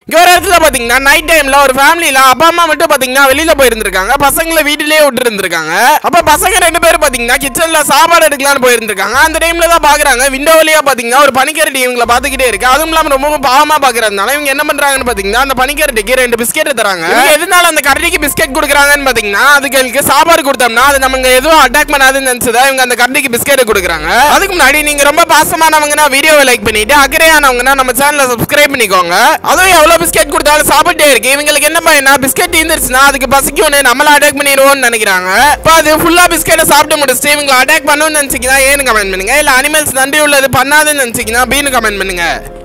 இங்க ஒரு இடத்துல பாத்தீங்கன்னா நைட் டைம்ல ஒரு ஃபேமிலில அப்பா அம்மா மட்டும் பாத்தீங்கன்னா வெளியில போயிருந்திருக்காங்க பசங்களை வீட்டிலேயே விட்டு இருந்திருக்காங்க அப்ப பசங்க ரெண்டு பேரும் பாத்தீங்கன்னா கிச்சன்ல சாப்பாடு எடுக்கலாம்னு போயிருந்திருக்காங்க அந்த டைம்ல தான் பாக்குறாங்க விண்டோ வழியா பாத்தீங்கன்னா ஒரு பனிக்கரடி இவங்களை பாத்துக்கிட்டே இருக்கு அதுவும் இல்லாம ரொம்ப பாவமா பாக்குறதுனால இவங்க என்ன பண்றாங்கன்னு பாத்தீங்கன்னா அந்த பனிக்கரடிக்கு ரெண்டு பிஸ்கெட் தராங்க இவங்க எதனால அந்த கரடிக்கு பிஸ்கெட் கொடுக்குறாங்கன்னு பாத்தீங்கன்னா அதுகளுக்கு சாப்பாடு கொடுத்தோம்னா அது நமக்கு எதுவும் அட்டாக் பண்ணாதுன்னு நினைச்சதா இவங்க அந்த கரடிக்கு பிஸ்கெட் கொடுக்குறாங்க அதுக்கு முன்னாடி நீங்க ரொம்ப பாசமானவங்கன்னா வீடியோவை லைக் பண்ணிட்டு அக்கறையானவங்கன்னா நம்ம சேனலை சப்ஸ்கிரைப் பண்ணிக்கோங்க அதுவும் எவ்வளவு பிஸ்கெட் கொடுத்தாலும் சாப்பிட்டே இருக்கு இவங்களுக்கு என்ன பயனா பிஸ்கெட் இருந்துருச்சுன்னா அதுக்கு பசிக்கும்னு நம்மள அட்டாக் பண்ணிடுவோம்னு நினைக்கிறாங்க இப்போ அது ஃபுல்லா பிஸ்கெட்டை சாப்பிட்டு முடிச்சுட்டு இவங்களை அட்டாக் பண்ணணும்னு நினைச்சீங்கன்னா ஏன்னு கமெண்ட் பண்ணுங்க இல்ல அனிமல்ஸ் நன்றி உள்ளது பண்ணாதுன்னு நினைச்சீங்கன்னா பீனு கமெண்ட் பண்ணுங்க